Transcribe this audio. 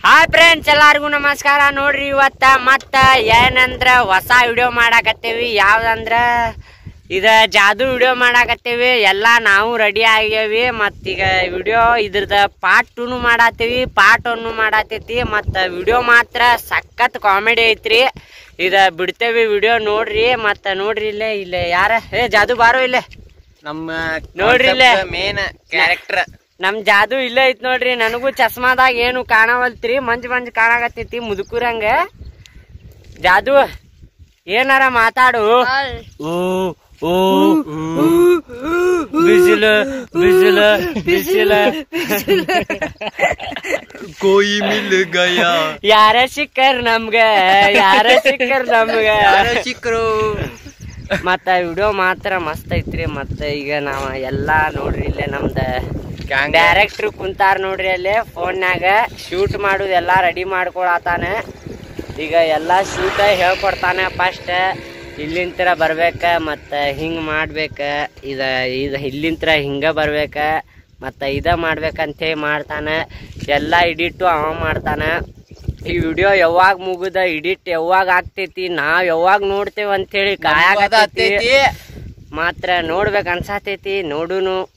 Hi friends ಎಲ್ಲಾರ್ಗು ನಮಸ್ಕಾರ ನೋಡ್ರಿ ಇವತ್ತ ಮತ್ತ ಏನಂದ್ರ ಹೊಸ ವಿಡಿಯೋ ಮಾಡಾಕತ್ತೇವಿ ಯಾವ್ದಂದ್ರ ಇದ ಜಾದು ವಿಡಿಯೋ ಮಾಡಾಕತ್ತೇವಿ ಎಲ್ಲಾ ನಾವು ರೆಡಿ ಆಗ್ಯಾವಿ ಮತ್ತೀಗ ವಿಡಿಯೋ ಇದ್ರದ ಪಾರ್ಟ್ ಟೂನು ಮಾಡಾತೀವಿ ಪಾರ್ಟ್ ಒನ್ನು ಮಾಡಾತೈತಿ ಮತ್ತ ವಿಡಿಯೋ ಮಾತ್ರ ಸಖತ್ ಕಾಮಿಡಿ ಐತ್ರಿ ಇದ ಬಿಡ್ತೇವಿ ವಿಡಿಯೋ ನೋಡ್ರಿ ಮತ್ತ ನೋಡ್ರಿ ಇಲ್ಲೇ ಇಲ್ಲೇ ಯಾರ ಏ ಜಾದು ಬಾರೋ ಇಲ್ಲೇ ನಮ್ಮ ನೋಡ್ರಿ ಇಲ್ಲೇ. ಮೇನ್ ಕ್ಯಾರೆಕ್ಟರ್ ನಮ್ ಜಾದು ಇಲ್ಲೇ ಐತ್ ನೋಡ್ರಿ ನನಗೂ ಚಸ್ಮಾದಾಗ ಏನು ಕಾಣವಲ್ತ್ರಿ ಮಂಜ್ ಮಂಜ್ ಕಾಣಾಕತ್ತೈತಿ ಮುದುಕುರಂಗ ಜಾದು ಏನಾರ ಮಾತಾಡು ಓ ಓ ಬಿಸಿಲು ಬಿಸಿಲು ಬಿಸಿಲು ಕೋಯಿ ಮಿಲ್ ಗಯಾ ಯಾರ ಸಿಕ್ಕರ್ ನಮ್ಗ ಯಾರ ಸಿಕ್ಕರ್ ನಮ್ಗ ಸಿಕ್ಕರು ಮತ್ತ ವಿಡಿಯೋ ಮಾತ್ರ ಮಸ್ತ್ ಐತ್ರಿ ಮತ್ತ ಈಗ ನಾವ ಎಲ್ಲಾ ನೋಡ್ರಿ ಇಲ್ಲೇ ನಮ್ದ ಡೈರೆಕ್ಟ್ರ್ ಕುಂತಾರ ನೋಡ್ರಿ ಅಲ್ಲಿ ಫೋನ್ಯಾಗ ಶೂಟ್ ಮಾಡುದು ಎಲ್ಲಾ ರೆಡಿ ಮಾಡ್ಕೊಳತಾನ ಈಗ ಎಲ್ಲಾ ಶೂಟ್ ಹೇಳ್ಕೊಡ್ತಾನೆ ಫಸ್ಟ್ ಇಲ್ಲಿಂತ್ರ ಬರ್ಬೇಕ ಮತ್ತ ಹಿಂಗ್ ಮಾಡ್ಬೇಕ ಇದ ಇದ ಇಲ್ಲಿಂತ್ರ ಹಿಂಗ ಬರ್ಬೇಕ ಮತ್ತ ಇದ ಮಾಡ್ಬೇಕಂತ ಹೇಳಿ ಮಾಡ್ತಾನ ಎಲ್ಲಾ ಎಡಿಟು ಅವ ಮಾಡ್ತಾನ ಈ ವಿಡಿಯೋ ಯಾವಾಗ ಮುಗುದ ಎಡಿಟ್ ಯಾವಾಗ ಆಗ್ತೈತಿ ನಾವ್ ಯಾವಾಗ ನೋಡ್ತೇವ ಅಂತ ಹೇಳಿ ಕಾಯಾಗತ್ತೈತಿ ಮಾತ್ರ ನೋಡ್ಬೇಕ ಅನ್ಸಾತೈತಿ ನೋಡುನು